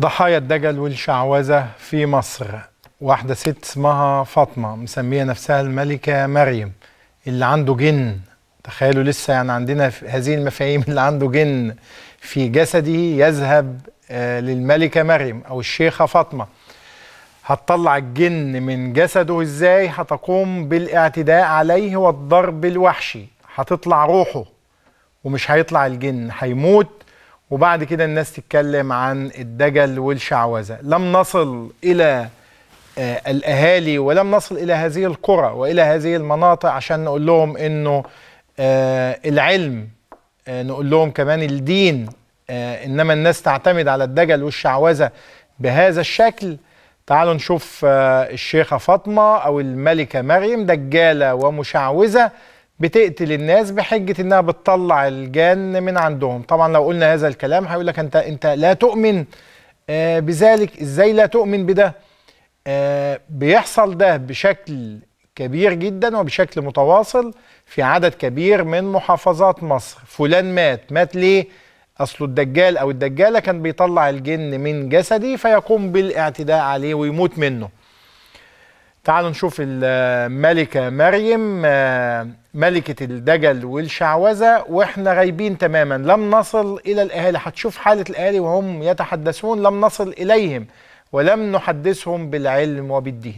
ضحايا الدجل والشعوذة في مصر واحدة ست اسمها فاطمة مسمية نفسها الملكة مريم اللي عنده جن تخيلوا لسه يعني عندنا هذه المفاهيم اللي عنده جن في جسده يذهب آه للملكة مريم أو الشيخة فاطمة هتطلع الجن من جسده ازاي هتقوم بالاعتداء عليه والضرب الوحشي هتطلع روحه ومش هيطلع الجن هيموت وبعد كده الناس تتكلم عن الدجل والشعوذة لم نصل إلى آه الأهالي ولم نصل إلى هذه القرى وإلى هذه المناطق عشان نقول لهم إنه آه العلم آه نقول لهم كمان الدين آه إنما الناس تعتمد على الدجل والشعوذة بهذا الشكل تعالوا نشوف آه الشيخة فاطمة أو الملكة مريم دجالة ومشعوذة بتقتل الناس بحجة انها بتطلع الجان من عندهم طبعا لو قلنا هذا الكلام هيقول لك انت انت لا تؤمن آه بذلك ازاي لا تؤمن بده آه بيحصل ده بشكل كبير جدا وبشكل متواصل في عدد كبير من محافظات مصر فلان مات مات ليه اصله الدجال او الدجاله كان بيطلع الجن من جسدي فيقوم بالاعتداء عليه ويموت منه تعالوا نشوف الملكة مريم ملكة الدجل والشعوذة واحنا غايبين تماما لم نصل إلى الأهالي هتشوف حالة الأهالي وهم يتحدثون لم نصل إليهم ولم نحدثهم بالعلم وبالدين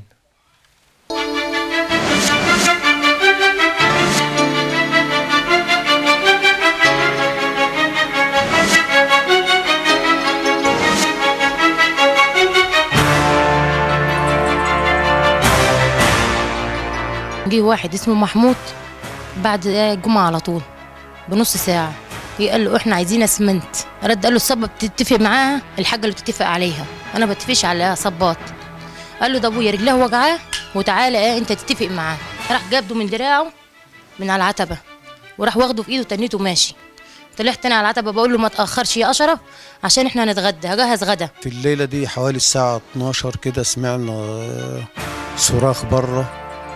جه واحد اسمه محمود بعد الجمعة على طول بنص ساعة قال له احنا عايزين اسمنت رد قال له الصبة بتتفق معاها الحاجة اللي بتتفق عليها انا بتفقش على صبات قال له ده ابويا رجلها وجعاه وتعالى ايه انت تتفق معاه راح جابده من دراعه من على العتبة وراح واخده في ايده تنيته ماشي طلعت انا على العتبة بقول له ما تأخرش يا أشرف عشان احنا هنتغدى هجهز غدا في الليلة دي حوالي الساعة 12 كده سمعنا صراخ بره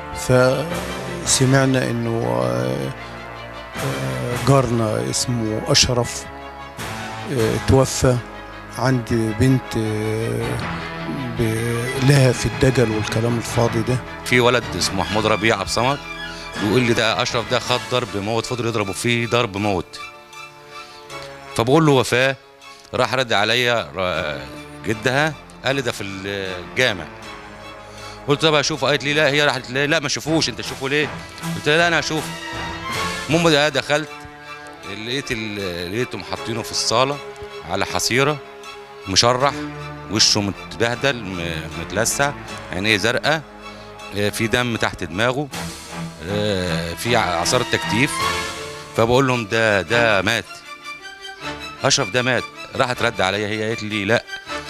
فسمعنا انه جارنا اسمه اشرف توفى عند بنت لها في الدجل والكلام الفاضي ده في ولد اسمه محمود ربيع عبد الصمد بيقول لي ده اشرف ده خد ضرب موت فضل يضربوا فيه ضرب موت فبقول له وفاه راح رد عليا جدها قال لي ده في الجامع قلت طب اشوفه قالت لي لا هي راحت لي لا ما اشوفوش انت تشوفه ليه قلت لها لا انا اشوفه المهم ده دخلت لقيت لقيتهم حاطينه في الصاله على حصيره مشرح وشه متبهدل متلسع عينيه زرقاء في دم تحت دماغه في اعصار تكتيف فبقول لهم ده ده مات اشرف ده مات راحت رد عليا هي قالت لي لا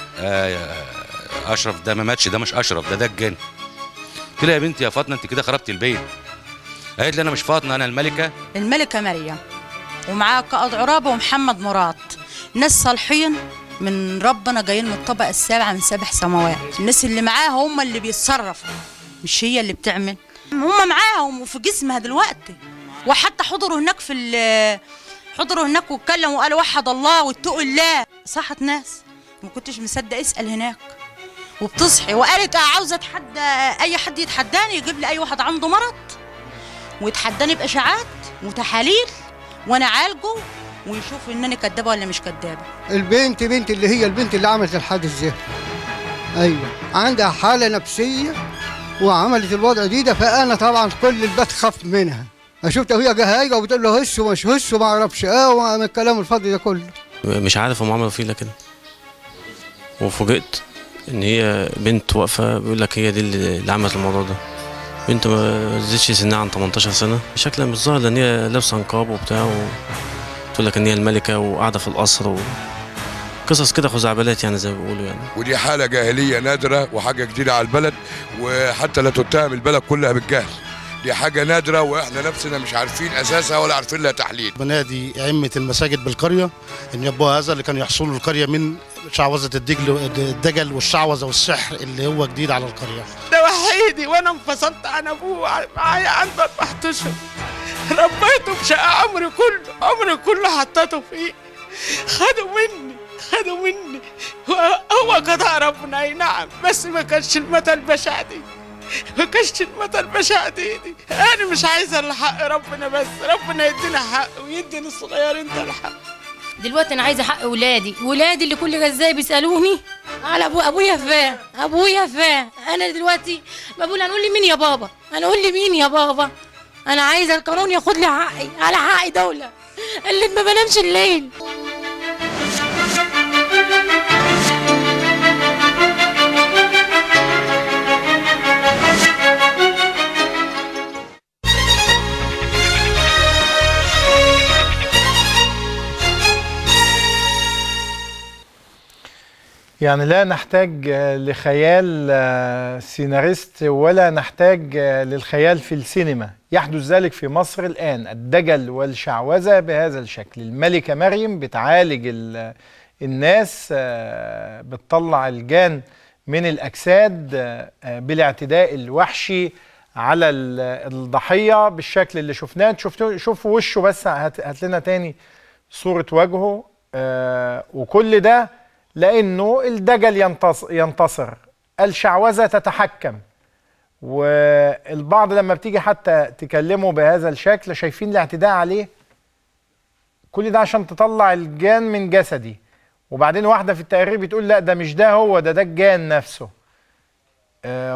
اشرف ده ما ماتش ده مش اشرف ده ده الجن قلت لها يا بنتي يا فاطمه انت كده خربتي البيت قالت لي انا مش فاطمه انا الملكه الملكه مريم ومعاها قائد عرابه ومحمد مراد ناس صالحين من ربنا جايين من الطبقه السابعه من سبع سماوات الناس اللي معاها هم اللي بيتصرفوا مش هي اللي بتعمل هم معاها وفي جسمها دلوقتي وحتى حضروا هناك في حضروا هناك واتكلموا وقالوا وحد الله واتقوا الله صحت ناس ما كنتش مصدق اسال هناك وبتصحي وقالت عاوزه اتحدى اي حد يتحداني يجيب لي اي واحد عنده مرض ويتحداني باشاعات وتحاليل وانا اعالجه ويشوف ان انا كدابه ولا مش كدابه البنت بنت اللي هي البنت اللي عملت الحادث ده ايوه عندها حاله نفسيه وعملت الوضع دي ده فانا طبعا كل البيت خاف منها شفتها وهي جهايجه وبتقول له هش ومش هش وما اعرفش اه ومن الكلام الفاضي ده كله مش عارف هم عملوا فيه كده وفوجئت ان هي بنت واقفه بيقول لك هي دي اللي عملت الموضوع ده بنت ما زادتش سنها عن 18 سنه شكلها مش ظاهر لان هي لابسه نقاب وبتاع وتقول لك ان هي الملكه وقاعده في القصر و... قصص كده خزعبلات يعني زي ما بيقولوا يعني ودي حاله جاهليه نادره وحاجه جديده على البلد وحتى لا تتهم البلد كلها بالجهل دي حاجه نادره واحنا نفسنا مش عارفين اساسها ولا عارفين لها تحليل بنادي ائمه المساجد بالقريه ان يبقوا هذا اللي كان يحصل القريه من شعوذه الدجل الدجل والشعوذه والسحر اللي هو جديد على القريه ده وحيدي وانا انفصلت عن ابوه معايا عنده 14 ربيته بشقى عمري كله عمري كله حطيته فيه خدوا مني خدوا مني هو- هو قضاء ربنا اي نعم بس ما كانش المتى البشع دي ما كانش المتى البشع دي, دي انا مش عايزه الا حق ربنا بس ربنا يدينا حق ويدي للصغيرين ده الحق دلوقتي انا عايزه حق ولادي ولادي اللي كل غزايه بيسالوني على ابو ابويا فين ابويا فين انا دلوقتي بقول هنقول لي مين يا بابا هنقول لي مين يا بابا انا عايزه القانون ياخد لي حقي على حقي دوله اللي ما بنامش الليل يعني لا نحتاج آه، لخيال آه، سيناريست ولا نحتاج آه، للخيال في السينما يحدث ذلك في مصر الآن الدجل والشعوذة بهذا الشكل الملكة مريم بتعالج ال- الناس آه، بتطلع الجان من الأجساد آه، آه، بالاعتداء الوحشي على ال- الضحية بالشكل اللي شفناه شفتوا شوفوا وشه بس هات هات لنا تاني صورة وجهه آه، وكل ده لأنه الدجل ينتص- ينتصر الشعوذة تتحكم والبعض لما بتيجي حتى تكلمه بهذا الشكل شايفين الاعتداء عليه كل ده عشان تطلع الجان من جسدي وبعدين واحدة في التقرير بتقول لا ده مش ده هو ده ده الجان نفسه آه،